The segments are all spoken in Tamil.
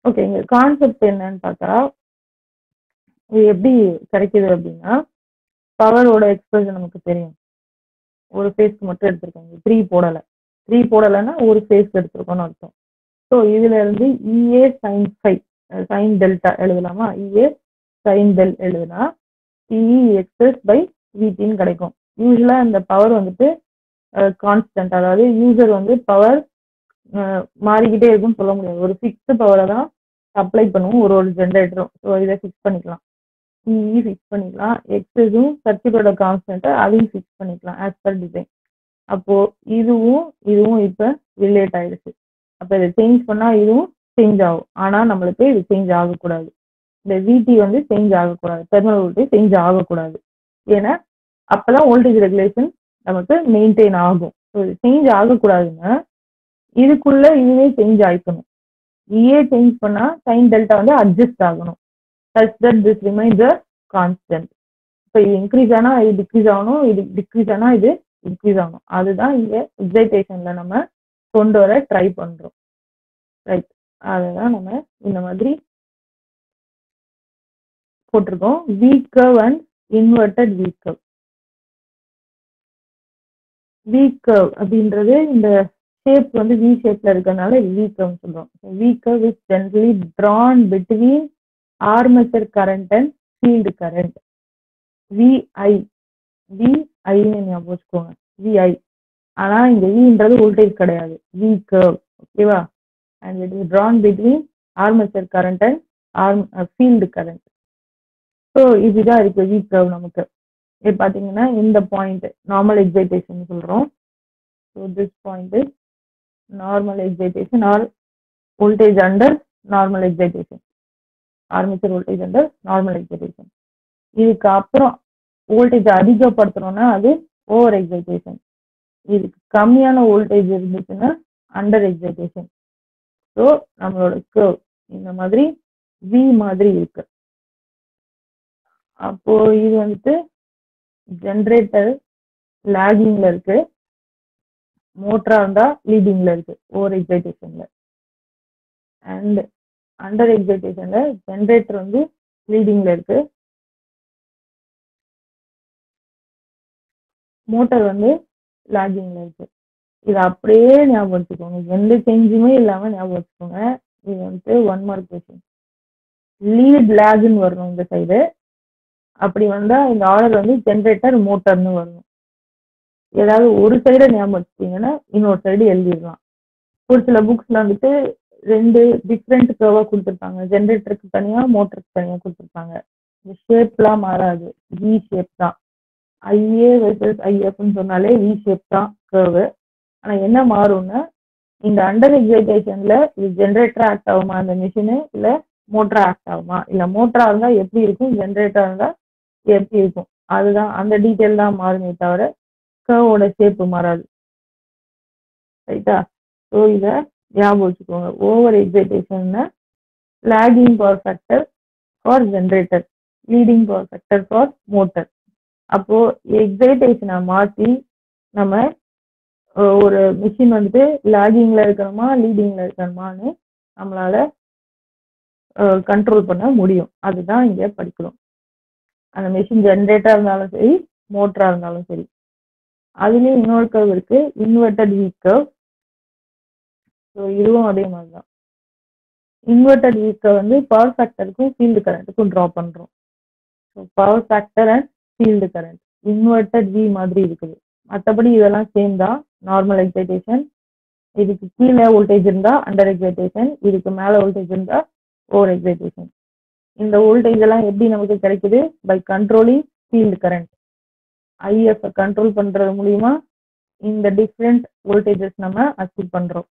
ஓகே இங்க கான்செப்ட் என்னன்னு பார்த்தா இது எப்படி கிடைக்குது அப்படின்னா பவரோட எக்ஸ்பிரஷன் நமக்கு தெரியும் ஒரு ஃபேஸ்க்கு மட்டும் எடுத்திருக்காங்க த்ரீ போடலை த்ரீ போடலைன்னா ஒரு ஃபேஸ் எடுத்திருக்கோம்னு அர்த்தம் ஸோ இதுல இருந்து E A sine five sine delta எழுதலாமா இஏ சைன் டெல் எழுதுனா இஇ எக்ஸஸ் பை விடின்னு கிடைக்கும் யூஸ்வலா இந்த பவர் வந்துட்டு கான்ஸ்டன்ட் அதாவது யூசர் வந்து பவர் மாறிக்கிட்டே இருக்கும்னு சொல்ல முடியாது ஒரு ஃபிக்ஸ்டு பவரை தான் அப்ளை பண்ணுவோம் ஒரு ஒரு ஜென்ரேட்டரும் ஸோ இதை ஃபிக்ஸ் பண்ணிக்கலாம் இஇ ஃபிக்ஸ் பண்ணிக்கலாம் எக்ஸஸும் சர்க்கியூட்டோட கான்ஸ்டன்ட்டை அதையும் ஃபிக்ஸ் பண்ணிக்கலாம் ஆஸ் பர் டிசைன் அப்போ இதுவும் இதுவும் இப்போ ரிலேட் ஆயிடுச்சு அப்போ இதை சேஞ்ச் பண்ணா இதுவும் சேஞ்ச் ஆகும் ஆனா நம்மளுக்கு இது சேஞ்ச் ஆகக்கூடாது இந்த விடி வந்து சேஞ்ச் ஆகக்கூடாது டெர்மினல் வோல்டேஜ் சேஞ்ச் ஆகக்கூடாது ஏன்னா அப்பதான் வோல்டேஜ் ரெகுலேஷன் நமக்கு மெயின்டைன் ஆகும் ஸோ இது சேஞ்ச் ஆகக்கூடாதுன்னா இதுக்குள்ள இதுவே சேஞ்ச் ஆயிக்கணும் இஏ சேஞ்ச் பண்ணா சைன் டெல்டா வந்து அட்ஜஸ்ட் ஆகணும் such that this remains a constant இப்போ இது இன்க்ரீஸ் ஆனா இது டிக்ரீஸ் ஆகணும் இது டிக்ரீஸ் ஆனா இது இன்க்ரீஸ் ஆகணும் அதுதான் இங்க எக்ஸைட்டேஷன்ல நம்ம கொண்டு வர ட்ரை பண்றோம் ரைட் அதுதான் நம்ம இந்த மாதிரி போட்டிருக்கோம் V curve and inverted V curve V curve அப்படின்றது இந்த ஷேப் வந்து வி ஷேப்ல இருக்கறனால இது வி கர்வ் சொல்றோம் V curve is generally drawn between armature current and field current V I விஐன்னு ஞாபகம் வச்சுக்கோங்க விஐ ஆனா இந்த வின்றது வோல்டேஜ் கிடையாது வி கர்வ் ஓகேவா and it is drawn between armature current and arm field current so இதுதான் இருக்கு வி கர்வ் நமக்கு இது பார்த்தீங்கன்னா இந்த பாயிண்ட் நார்மல் எக்ஸைட்டேஷன் சொல்றோம் so this point is normal excitation or voltage under normal excitation armature voltage under normal excitation இதுக்கு அப்புறம் வோல்டேஜ் அதிகப்படுத்தணும்னா அது ஓவர் எக்ஸைட்டேஷன் இதுக்கு கம்மியான வோல்டேஜ் இருந்துச்சுன்னா அண்டர் எக்ஸைட்டேஷன் ஸோ நம்மளோட கர்வ் இந்த மாதிரி வி மாதிரி இருக்கு அப்போ இது வந்துட்டு ஜென்ரேட்டர் லேகிங்ல இருக்கு மோட்டரா இருந்தா லீடிங்ல இருக்கு ஓவர் எக்ஸைட்டேஷன்ல அண்ட் அண்டர் எக்ஸைட்டேஷன்ல ஜென்ரேட்டர் வந்து லீடிங்ல இருக்கு மோட்டார் வந்து லாகிங்ல இருக்கு இது அப்படியே ஞாபகம் வச்சுக்கோங்க எந்த சேஞ்சுமே இல்லாம ஞாபகம் வச்சுக்கோங்க இது வந்துட்டு ஒன் மார்க் கொஸ்டின் லீட் லேக்னு வரணும் இந்த சைடு அப்படி வந்தா இந்த ஆர்டர் வந்து ஜென்ரேட்டர் மோட்டர்னு வரணும் ஏதாவது ஒரு சைடை ஞாபகம் வச்சுட்டீங்கன்னா இன்னொரு சைடு எழுதிடலாம் ஒரு சில புக்ஸ்ல வந்துட்டு ரெண்டு டிஃப்ரெண்ட் கர்வா கொடுத்துருப்பாங்க ஜென்ரேட்டருக்கு தனியா மோட்டருக்கு தனியா கொடுத்துருப்பாங்க இந்த ஷேப்லாம் மாறாது வி ஷேப் தான் ஐஏ வெர்சஸ் ஐஎஃப்னு சொன்னாலே வி ஷேப் தான் கர்வு ஆனா என்ன மாறும்னா இந்த அண்டர் எக்ஸைட்டேஷன்ல இது ஜென்ரேட்டர் ஆக்ட் ஆகுமா அந்த மிஷினு இல்ல மோட்டரா ஆக்ட் ஆகுமா இல்ல மோட்டரா இருந்தா எப்படி இருக்கும் ஜென்ரேட்டரா இருந்தா எப்படி இருக்கும் அதுதான் அந்த டீட்டெயில் தான் மாறுமே தவிர கர்வோட ஷேப் மாறாது ரைட்டா ஸோ இதை ஞாபகம் வச்சுக்கோங்க ஓவர் எக்ஸைட்டேஷன்னா lagging power factor for generator leading power factor for motor அப்போ எக்ஸைட்டேஷனை மாற்றி நம்ம அஹ், ஒரு மிஷின் வந்துட்டு லேகிங்ல இருக்கணுமா லீடிங்ல இருக்கணுமான்னு நம்மளால கண்ட்ரோல் பண்ண முடியும் அதுதான் இங்க படிக்கிறோம் அந்த மிஷின் ஜென்ரேட்டா இருந்தாலும் சரி மோட்டரா இருந்தாலும் சரி அதுலயும் இன்னொரு கர்வ் இருக்கு இன்வெர்டட் வீக் கர்வ் ஸோ இதுவும் அதே மாதிரி தான் இன்வெர்டட் வீக்கை வந்து பவர் ஃபேக்டருக்கும் ஃபீல்டு கரண்ட்டுக்கும் ட்ரா பண்றோம் so power factor and field current inverted V மாதிரி இருக்குது மற்றபடி இதெல்லாம் சேம் தான் நார்மல் எக்ஸைட்டேஷன் இதுக்கு கீழே வோல்டேஜ் இருந்தா அண்டர் எக்ஸைட்டேஷன் இதுக்கு மேல வோல்டேஜ் இருந்தா ஓவர் எக்ஸைட்டேஷன் இந்த வோல்டேஜ் எல்லாம் எப்படி நமக்கு கிடைக்குது by controlling field current I F control பண்றது மூலியமா இந்த டிஃப்ரெண்ட் வோல்டேஜஸ் நம்ம அச்சீவ் பண்றோம்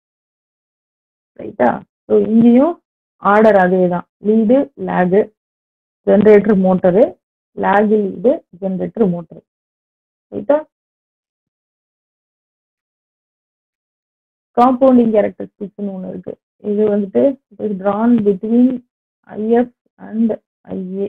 ரைட்டா ஸோ இங்கேயும் ஆர்டர் அதே தான் lead lag generator motor lag lead generator motor ரைட்டா காம்பவுண்டிங் கேரக்டரிஸ்டிக்ஸ்னு ஒன்று இருக்கு இது வந்துட்டு it drawn between I F and I A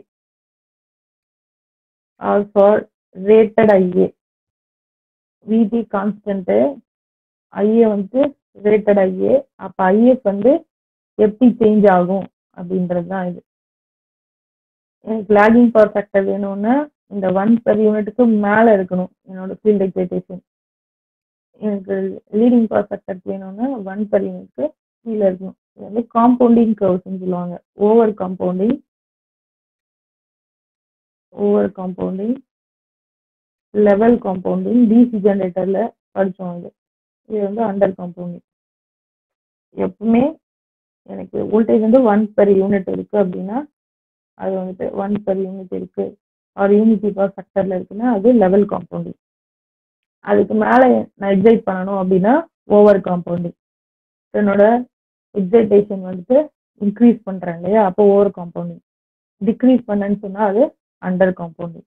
are for rated I A விடி கான்ஸ்டன்ட்டு ஐஏ வந்து ரேட்டட் ஐஏ அப்போ ஐஎஃப் வந்து எப்படி சேஞ்ச் ஆகும் அப்படின்றது தான் இது எனக்கு லேகிங் பவர் ஃபேக்டர் வேணும்னா இந்த ஒன் பெர் யூனிட்டுக்கு மேலே இருக்கணும் என்னோட ஃபீல்ட் எக்ஸைட்டேஷன் எனக்கு லீடிங் பவர் ஃபேக்டர் வேணும்னா ஒன் பெர் யூனிட்க்கு கீழே இருக்கணும் இது வந்து காம்பவுண்டிங் கர்வ்ஸ்னு சொல்லுவாங்க over compounding over compounding level compounding D C ஜென்ரேட்டர்ல படித்தோம் இது இது வந்து அண்டர் காம்பவுண்டிங் எப்பவுமே எனக்கு வோல்டேஜ் வந்து ஒன் பெர் யூனிட் இருக்கு அப்படின்னா அது வந்துட்டு ஒன் பெர் யூனிட் இருக்கு ஒரு யூனிட்டி பவர் ஃபேக்டர்ல இருக்குன்னா அது லெவல் காம்பவுண்டிங் அதுக்கு மேலே நான் எக்ஸைட் பண்ணணும் அப்படின்னா ஓவர் காம்பவுண்டிங் என்னோட எக்ஸைட்டேஷன் வந்துட்டு இன்க்ரீஸ் பண்றேன் இல்லையா அப்போ ஓவர் காம்பவுண்டிங் டிக்ரீஸ் பண்ணேன்னு சொன்னா அது under compounding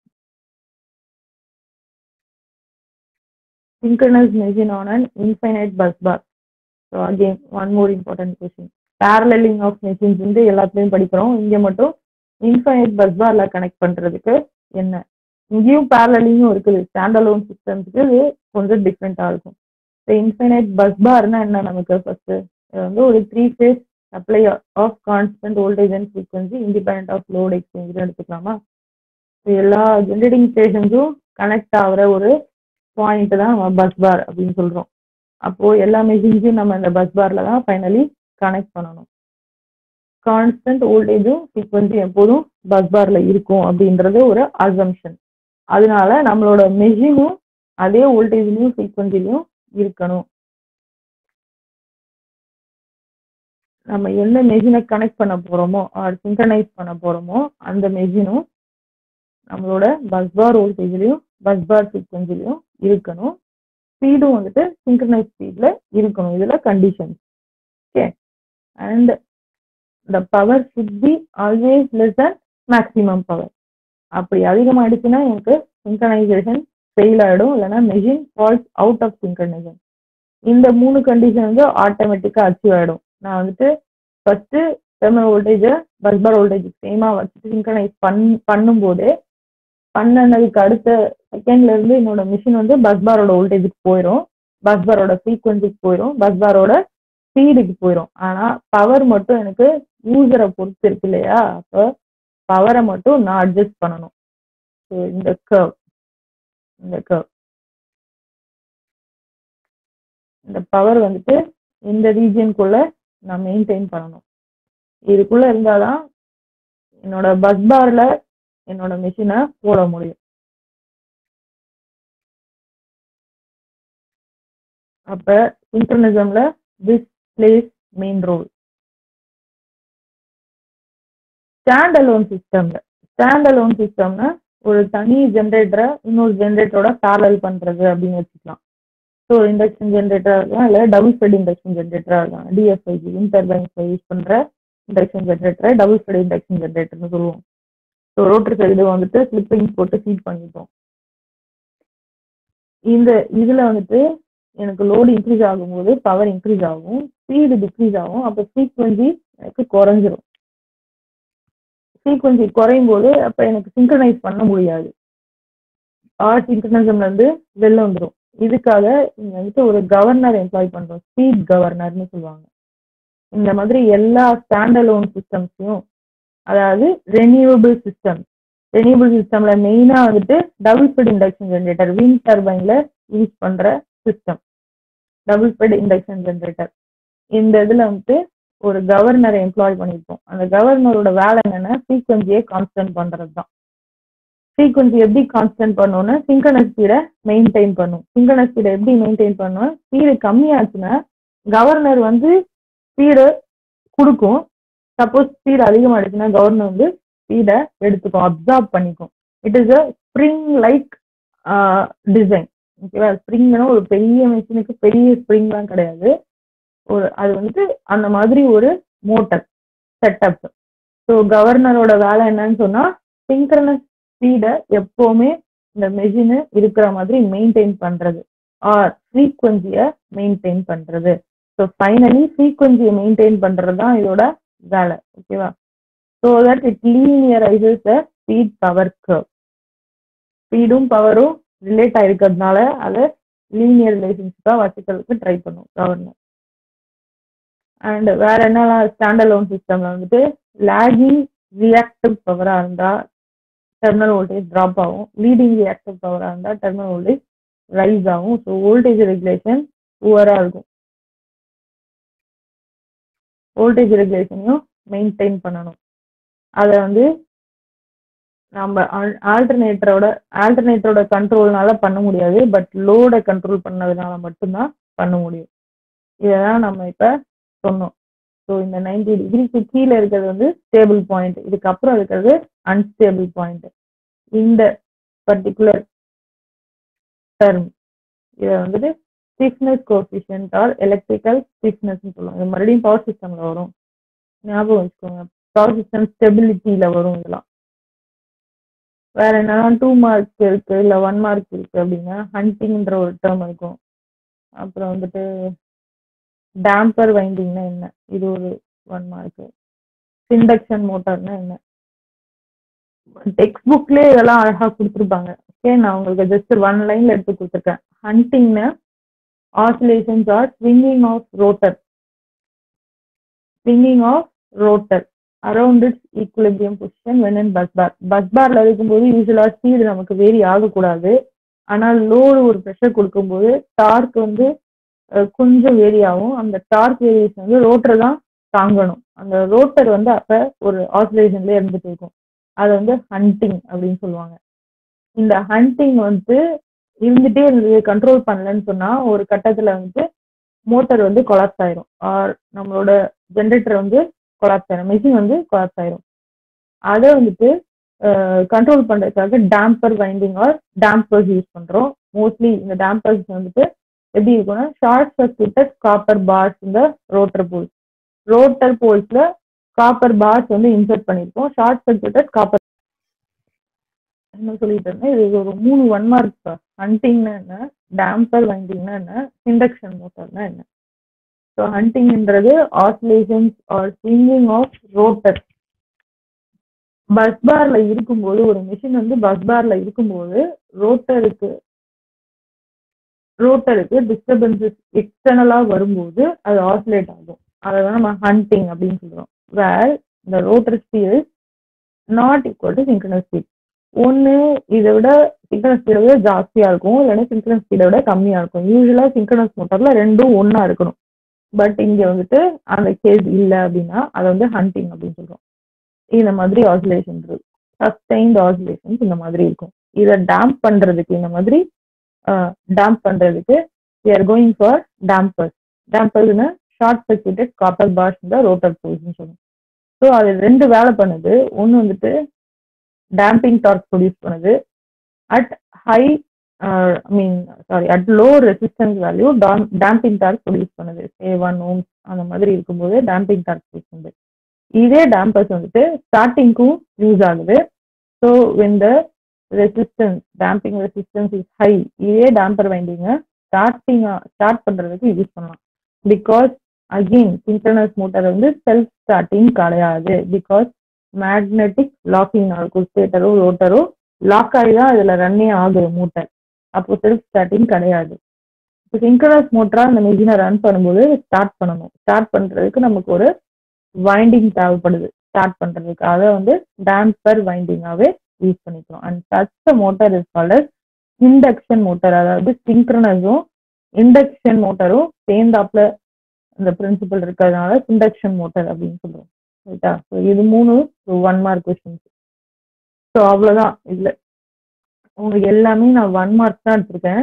synchronous machine on an infinite bus bar. So again, one more important question. Paralleling of machines வந்து எல்லாத்துலயும் படிக்கிறோம் இங்க மட்டும் இன்ஃபைனைட் பஸ் பார்ல கனெக்ட் பண்றதுக்கு என்ன இங்கேயும் பேரலிங்கும் இருக்குது ஸ்டாண்ட் அலோன் சிஸ்டம்ஸ்க்கு இது கொஞ்சம் டிஃப்ரெண்டா இருக்கும் இப்போ இன்ஃபைனைட் பஸ் பார்னா என்ன நமக்கு ஃபர்ஸ்ட் இது வந்து ஒரு three phase supply of constant voltage and frequency independent of load exchange எடுத்துக்கலாமா எல்லா ஜென்ரேட்டிங் ஸ்டேஷன்ஸும் கனெக்ட் ஆகிற ஒரு பாயிண்ட் தான் நம்ம பஸ் பார் அப்படின்னு சொல்றோம் அப்போ எல்லா மெஷின்ஸையும் நம்ம இந்த பஸ் பார்ல தான் ஃபைனலி கனெக்ட் பண்ணணும் கான்ஸ்டன்ட் வோல்டேஜும் ஃப்ரீக்வன்சி எப்போதும் பஸ் பார்ல இருக்கும் அப்படின்றது ஒரு அசம்ஷன் அதனால நம்மளோட மெஷினும் அதே வோல்டேஜ்லயும் ஃப்ரீக்வன்சிலையும் இருக்கணும் நம்ம எந்த மெஷினை கனெக்ட் பண்ண போறோமோ ஆர் சிங்க்ரனைஸ் பண்ண போறோமோ அந்த மெஷினும் நம்மளோட பஸ் பார் வோல்டேஜ்லயும் பஸ் பார் ஃப்ரீக்வன்சிலையும் இருக்கணும் ஸ்பீடும் வந்துட்டு சிங்க்ரனைஸ் ஸ்பீட்ல இருக்கணும் இதுல condition okay and the power should be always less than maximum power அப்படி அதிகமாயிடுச்சுன்னா எனக்கு சிங்க்ரனைசேஷன் ஃபெயில் ஆகிடும் இல்லைன்னா machine falls out of synchronization இந்த மூணு கண்டிஷன் வந்து ஆட்டோமேட்டிக்காக அச்சீவ் ஆகிடும் நான் வந்துட்டு ஃபர்ஸ்ட் டெர்மினல் வோல்டேஜை பஸ் பார் வோல்டேஜ் சேமாக வச்சுட்டு சிங்க்ரனைஸ் பண் பண்ணும்போதே பண்ணனதுக்கு அடுத்த செகண்ட்ல இருந்து என்னோட மிஷின் வந்து பஸ் பாரோட வோல்டேஜுக்கு போயிடும் பஸ் பாரோட ஃப்ரீக்வன்சிக்கு போயிடும் பஸ் பாரோட ஸ்பீடுக்கு போயிடும் ஆனா பவர் மட்டும் எனக்கு யூசரை பொறுத்து இருக்கு இல்லையா அப்போ பவரை மட்டும் நான் அட்ஜஸ்ட் பண்ணணும் ஸோ இந்த கர்வ் இந்த கர்வ் இந்த பவர் வந்துட்டு இந்த ரீஜியனுக்குள்ள நான் மெயின்டைன் பண்ணணும் இதுக்குள்ள இருந்தாதான் என்னோட பஸ் பார்ல என்னோட மிஷினை போட முடியும் அப்ப சிங்க்ரனிசம்ல this plays main role stand alone சிஸ்டம்ல ஸ்டாண்ட் அலோன் சிஸ்டம்னா ஒரு தனி ஜென்ரேட்டரை இன்னொரு ஜென்ரேட்டரோட பேரல் பண்றது அப்படின்னு வச்சுக்கலாம் ஸோ இண்டக்ஷன் ஜென்ரேட்டரா இருக்கலாம் இல்லை டபுள் ஸ்பெட் இண்டக்ஷன் ஜென்ரேட்டரா இருக்கலாம் டிஎஃப்ஐஜி இன்டர்பைன்ஸ்ல யூஸ் பண்ற இண்டக்ஷன் ஜென்ரேட்டரை டபுள் ஸ்பெட் இண்டக்ஷன் ஜென்ரேட்டர்னு சொல்லுவோம் ஸோ ரோட்டரி சைடு வந்துட்டு ஸ்லிப்பிங் போட்டு ஃபீட் பண்ணிட்டோம் இந்த இதுல வந்துட்டு எனக்கு லோடு இன்க்ரீஸ் ஆகும்போது பவர் இன்க்ரீஸ் ஆகும் ஸ்பீடு டிக்ரீஸ் ஆகும் அப்போ ஃப்ரீக்வன்சி எனக்கு குறைஞ்சிரும் ஃப்ரீக்வன்சி குறையும் போது அப்போ எனக்கு சிங்க்ரனைஸ் பண்ண முடியாது ஆர் சிங்க்ரனைசம்ல இருந்து வெளில வந்துடும் இதுக்காக இங்க வந்துட்டு ஒரு கவர்னர் எம்ப்ளாய் பண்றோம் ஸ்பீட் கவர்னர்னு சொல்லுவாங்க இந்த மாதிரி எல்லா ஸ்டாண்ட் அலோன் சிஸ்டம்ஸையும் அதாவது ரெனியூவபிள் சிஸ்டம் ரெனியூவபிள் சிஸ்டம்ல மெயினா வந்துட்டு double speed induction generator wind டர்பைன்ல யூஸ் பண்ற system double speed induction generator இந்த இதுல வந்துட்டு ஒரு கவர்னரை எம்ப்ளாய் பண்ணியிருப்போம் அந்த கவர்னரோட வேலை என்னன்னா ஃப்ரீக்வன்சியை கான்ஸ்டன்ட் பண்றது தான் ஃப்ரீக்வன்சி எப்படி கான்ஸ்டன்ட் பண்ணணும்னா சிங்கனஸ் ஸ்பீடை மெயின்டைன் பண்ணும் சிங்கனஸ் ஸ்பீடை எப்படி மெயின்டைன் பண்ணும் ஸ்பீடு கம்மியாச்சுன்னா கவர்னர் வந்து ஸ்பீடு கொடுக்கும் சப்போஸ் ஸ்பீடு அதிகமாகிடுச்சுன்னா கவர்னர் வந்து ஸ்பீடை எடுத்துக்கும் அப்சார்ப் பண்ணிக்கும் it is a spring like design ஓகேவா ஸ்ப்ரிங்னா ஒரு பெரிய மிஷினுக்கு பெரிய ஸ்ப்ரிங்லாம் கிடையாது ஒரு அது வந்துட்டு அந்த மாதிரி ஒரு மோட்டர் செட்டப் ஸோ கவர்னரோட வேலை என்னன்னு சொன்னா சிங்க்ரனஸ் ஸ்பீடை எப்போவுமே இந்த மெஷினு இருக்கிற மாதிரி மெயின்டைன் பண்றது ஆர் ஃப்ரீக்வன்சியை மெயின்டைன் பண்றது ஸோ ஃபைனலி ஃப்ரீக்வன்சியை மெயின்டைன் பண்றது தான் இதோட வேலை ஓகேவா so that it linearizes the speed power curve ஸ்பீடும் பவரும் ரிலேட் ஆயிருக்கிறதுனால அதை லீனியர் ரிலேஷன்ஷிப்பாக வச்சுக்கிறதுக்கு ட்ரை பண்ணும் கவர்னர் அண்ட் வேற என்னலாம் ஸ்டாண்ட் அலோன் சிஸ்டம்ல வந்துட்டு லேகிங் ரியாக்டிவ் பவரா இருந்தா டெர்மினல் வோல்டேஜ் ட்ராப் ஆகும் லீடிங் ரியாக்டிவ் பவரா இருந்தா டெர்மினல் வோல்டேஜ் ரைஸ் ஆகும் ஸோ வோல்டேஜ் ரெகுலேஷன் புவரா இருக்கும் வோல்டேஜ் ரெகுலேஷனையும் மெயின்டைன் பண்ணணும் அதை வந்து நம்ம ஆல்டர்னேட்டரோட ஆல்டர்னேட்டரோட கண்ட்ரோல்னால பண்ண முடியாது பட் லோட கண்ட்ரோல் பண்ணதுனால மட்டும்தான் பண்ண முடியும் இதெல்லாம் நம்ம இப்ப சொன்னோம் ஸோ இந்த நைன்டி டிகிரிக்கு கீழே இருக்கிறது வந்து ஸ்டேபிள் பாயிண்ட் இதுக்கப்புறம் இருக்கிறது அன்ஸ்டேபிள் பாயிண்ட் இந்த பர்டிகுலர் டர்ம் இதை வந்துட்டு stiffness coefficient or electrical stiffness சொல்லுவாங்க இது மறுபடியும் பவர் சிஸ்டம்ல வரும் ஞாபகம் வச்சுக்கோங்க பவர் சிஸ்டம் ஸ்டெபிலிட்டியில வரும் இதெல்லாம் வேற என்னன்னா டூ மார்க் இருக்கு இல்ல ஒன் மார்க் இருக்கு அப்படின்னா ஹண்டிங்ன்ற ஒரு டேர்ம் இருக்கும் அப்புறம் வந்துட்டு டேம்பர் வைண்டிங்னா என்ன இது ஒரு ஒன் மார்க் இண்டக்ஷன் மோட்டார்னா என்ன டெக்ஸ்ட் புக்லேயே இதெல்லாம் அழகா கொடுத்துருப்பாங்க ஓகே நான் உங்களுக்கு ஜஸ்ட் ஒன் லைன்ல எடுத்து கொடுத்துருக்கேன் ஹண்டிங்னு oscillations or swinging of rotor swinging of rotor around its equilibrium position when in bus bar bus பார்ல இருக்கும்போது யூஸ்வலா ஸ்பீடு நமக்கு வேரி ஆகக்கூடாது ஆனால் லோடு ஒரு ப்ரெஷர் கொடுக்கும்போது டார்க் வந்து அஹ், கொஞ்சம் வேரி ஆகும் அந்த டார்க் வேரியேஷன் வந்து ரோட்டர் தான் தாங்கணும் அந்த ரோட்டர் வந்து அப்ப ஒரு ஆசிலேஷன்ல இருந்துட்டு இருக்கும் அதை வந்து ஹண்டிங் அப்படின்னு சொல்லுவாங்க இந்த ஹண்டிங் வந்து இருந்துட்டே இருந்தது கண்ட்ரோல் பண்ணலன்னு சொன்னா ஒரு கட்டத்துல வந்து மோட்டர் வந்து கொலாப்ஸ் ஆயிரும் ஆர் நம்மளோட ஜென்ரேட்டர் வந்து கொலாப்ஸ் ஆயிரும் மிஷின் வந்து கொலாப்ஸ் ஆயிரும் அதை வந்துட்டு கண்ட்ரோல் பண்றதுக்காக damper winding or dampers use பண்றோம் மோஸ்ட்லி இந்த டேம்பர்ஸ் வந்துட்டு எப்படி இருக்கும்னா ஷார்ட் சர்க்யூட்டட் காப்பர் பார்ஸ் இந்த ரோட்டர் போல்ஸ் ரோட்டர் போல்ஸ்ல காப்பர் பார்ஸ் வந்து இன்சர்ட் பண்ணியிருக்கோம் ஷார்ட் சர்க்யூட்டட் காப்பர் என்ன சொல்லிட்டு இருந்தேன் இது ஒரு மூணு ஒன் மார்க் ஹண்டிங்னா என்ன டேம்பர் வைண்டிங்னா என்ன இண்டக்ஷன் மோட்டார்னா என்ன ஸோ ஹண்டிங்ன்றது oscillations or swinging of rotor bus பார்ல இருக்கும்போது ஒரு மிஷின் வந்து பஸ் பார்ல இருக்கும்போது ரோட்டருக்கு ரோட்டருக்கு டிஸ்டர்பன்சஸ் எக்ஸ்டர்னலா வரும்போது அது ஆசிலேட் ஆகும் அதை தான் நம்ம ஹண்டிங் அப்படின்னு சொல்றோம் வேர் இந்த rotor speed not equal to synchronous speed ஒன்று இதை விட சிங்க்ரனஸ் ஸ்பீடை விட ஜாஸ்தியா இருக்கும் இல்லைன்னா சிங்க்ரனஸ் ஸ்பீடை விட கம்மியா இருக்கும் யூஸ்வலா சிங்க்ரனஸ் மோட்டார்ல ரெண்டும் ஒண்ணா இருக்கணும் பட் இங்க வந்துட்டு அந்த கேஸ் இல்லை அப்படின்னா அதை வந்து ஹண்டிங் அப்படின்னு சொல்றோம் இந்த மாதிரி ஆசிலேஷன் இருக்கு சஸ்டைன்ட் ஆசிலேஷன்ஸ் இந்த மாதிரி இருக்கும் இதை டேம்ப் பண்றதுக்கு இந்த மாதிரி டேம்ப் பண்றதுக்கு we are going for dampers டேம்பர்ஸ்னு ஷார்ட் சர்க்யூட்டட் காப்பர் பார்ஸ் இந்த ரோட்டர் போல்ஸ்னு சொல்லுவோம் ஸோ அது ரெண்டு வேலை பண்ணுது ஒன்று வந்துட்டு டேம்பிங் டார்க் ப்ரொடியூஸ் பண்ணுது at high I mean sorry at low resistance value damping torque produce பண்ணுது ஏ ஒன் ஓம்ஸ் அந்த மாதிரி இருக்கும்போது டேம்பிங் டார்க் ப்ரொடியூஸ் பண்ணுது இதே டேம்பர்ஸ் வந்துட்டு ஸ்டார்டிங்க்கும் யூஸ் ஆகுது so when the resistance damping resistance is high இதே டேம்பர் வைண்டிங்க ஸ்டார்டிங் ஸ்டார்ட் பண்றதுக்கு யூஸ் பண்ணலாம் பிகாஸ் அகெயின் சிங்க்ரனஸ் மோட்டார் வந்து செல்ஃப் ஸ்டார்டிங் கிடையாது பிகாஸ் மேக்னெட்டிக் லாக்கிங் இருக்கும் ஸ்டேட்டரோ ரோட்டரோ லாக் ஆகி தான் இதுல ரன்னே ஆகுது மோட்டர் அப்போ செல்ஃப் ஸ்டார்டிங் கிடையாது இப்போ சிங்க்ரனஸ் மோட்டரா இந்த மிஷினை ரன் பண்ணும்போது ஸ்டார்ட் பண்ணணும் ஸ்டார்ட் பண்றதுக்கு நமக்கு ஒரு வைண்டிங் தேவைப்படுது ஸ்டார்ட் பண்றதுக்கு அதை வந்து டேம்பர் வைண்டிங்காவே யூஸ் பண்ணிக்கிறோம் and such motor is called induction motor அதாவது சிங்க்ரனஸும் இண்டக்ஷன் மோட்டரும் சேர்ந்தாப்புல இந்த பிரின்சிபல் இருக்கிறதுனால இண்டக்ஷன் மோட்டார் அப்படின்னு சொல்றோம் ரைட்டா ஸோ இது மூணு ஒன் மார்க் கொஸ்டின்ஸ் ஸோ அவ்வளோதான் இதுல உங்களுக்கு எல்லாமே நான் ஒன் மார்க் தான் எடுத்திருக்கேன்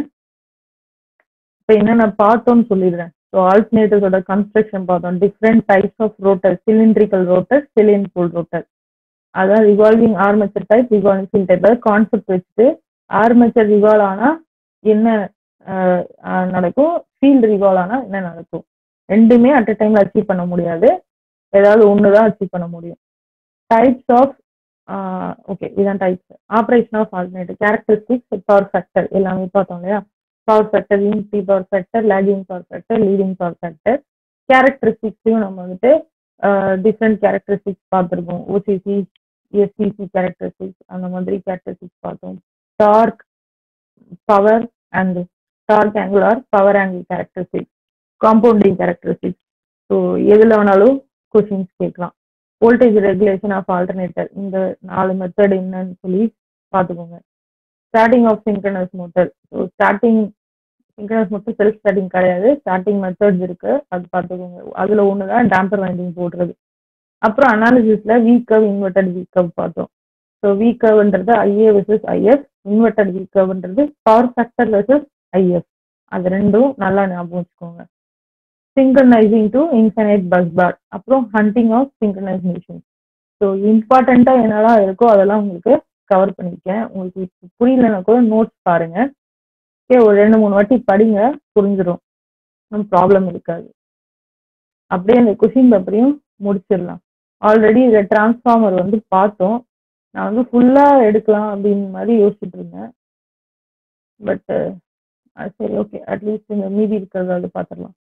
இப்போ என்னென்ன பார்த்தோம்னு சொல்லிடுறேன் ஸோ ஆல்டர்னேட்டிவ்ஸோட கன்ஸ்ட்ரக்ஷன் பார்த்தோம் different types of rotor cylindrical rotor சிலின் போல் ரோட்டர் அதான் revolving armature type revolving field type அதாவது கான்செப்ட் வச்சுட்டு ஆர்மேச்சர் ரிவால்வ் ஆனா என்ன ஆஹ் ஆஹ் நடக்கும் ஃபீல்டு ரிவால்வ் ஆனா என்ன நடக்கும் ரெண்டுமே அட் அ டைம்ல அச்சீவ் பண்ண முடியாது ஏதாவது ஒன்று தான் அச்சீவ் பண்ண முடியும் டைப்ஸ் ஆஃப் ஓகே இதான் types operation of alternative characteristics power factor எல்லாமே பார்த்தோம் இல்லையா power factor unity power factor lagging power factor leading power factor கேரக்டரிஸ்டிக்ஸையும் நம்ம வந்துட்டு டிஃப்ரெண்ட் கேரக்டரிஸ்டிக்ஸ் பார்த்துருக்கோம் ஓசிசி எஸ்சிசி கேரக்டரிஸ்டிக்ஸ் அந்த மாதிரி கேரக்டரிஸ்டிக்ஸ் பார்த்தோம் torque power and torque angle or power angle characteristics compounding characteristics so எதில் வேணாலும் கொஷின்ஸ் கேட்கலாம் வோல்டேஜ் ரெகுலேஷன் ஆஃப் ஆல்டர்னேட்டர் இந்த நாலு மெத்தட் என்னன்னு சொல்லி பார்த்துக்கோங்க starting of synchronous motor so starting synchronous motor self starting கிடையாது ஸ்டார்டிங் மெத்தட்ஸ் இருக்கு அது பார்த்துக்கோங்க அதில் ஒன்று தான் டேம்பர் வைண்டிங் போடுறது அப்புறம் அனாலிசிஸில் வீக்கவ் இன்வெர்டட் வீக்கவ் பார்த்தோம் ஸோ வீக்கவ்ன்றது ஐஏ வெர்சஸ் ஐஎஃப் இன்வெர்டட் வீக்கவ்ன்றது பவர் ஃபேக்டர் வெர்சஸ் ஐஎஃப் அது ரெண்டும் நல்லா ஞாபகம் வச்சுக்கோங்க synchronizing to infinite bus bar அப்புறம் hunting of synchronize machine so இம்பார்ட்டண்ட்டாக என்னெல்லாம் இருக்கோ அதெல்லாம் உங்களுக்கு கவர் பண்ணியிருக்கேன் உங்களுக்கு இப்போ புரியலன்னா கூட நோட்ஸ் பாருங்க ஓகே ஒரு ரெண்டு மூணு வாட்டி படிங்க புரிஞ்சிடும் ஒன்றும் ப்ராப்ளம் இருக்காது அப்படியே அந்த கொஷின் பேப்பரையும் முடிச்சிடலாம் ஆல்ரெடி இதில் டிரான்ஸ்ஃபார்மர் வந்து பார்த்தோம் நான் வந்து ஃபுல்லாக எடுக்கலாம் அப்படின்னு மாதிரி யோசிச்சுட்டு இருந்தேன் பட் சரி ஓகே அட்லீஸ்ட் இந்த மீதி இருக்கிறதாவது பார்த்துடலாம்